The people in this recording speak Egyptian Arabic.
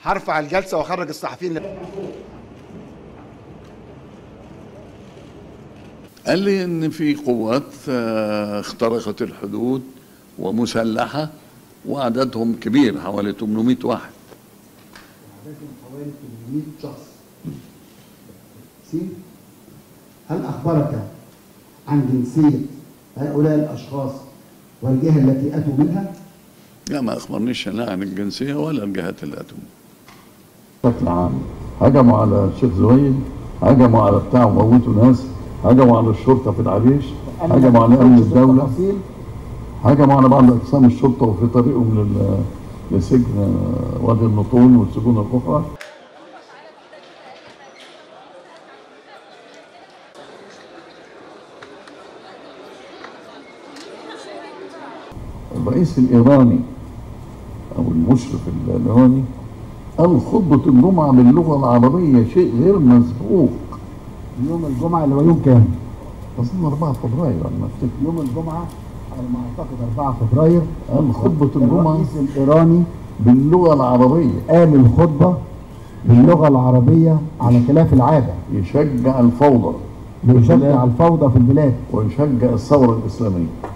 هرفع الجلسه واخرج الصحفيين قال لي ان في قوات آه، اخترقت الحدود ومسلحه وعددهم كبير حوالي 800 واحد حوالي 800 شخص سين هل أخبرك عن جنسية هؤلاء الأشخاص والجهة التي أتوا منها؟ لا ما اخبرنيش لا عن الجنسيه ولا الجهات اللي اتوا بشكل عام هجموا على الشيخ زويل هجموا على بتاع وموتوا ناس هجموا على الشرطه في العريش هجموا على امن الدوله تفاصيل هجموا على بعض اقسام الشرطه وفي طريقهم لل- لسجن وادي النطول والسجون الاخرى الرئيس الايراني او المشرف الايراني قال خطبه الجمعه باللغه العربيه شيء غير مسبوق يوم الجمعة اللي هو يوم كام؟ اظن 4 فبراير على ما افتكر يوم الجمعة على ما أعتقد 4 فبراير قال خطبه الجمعه الرئيس الإيراني باللغه العربيه قال الخطبة باللغة العربية على خلاف العادة يشجع الفوضى بيشجع الفوضى في البلاد ويشجع الثوره الاسلاميه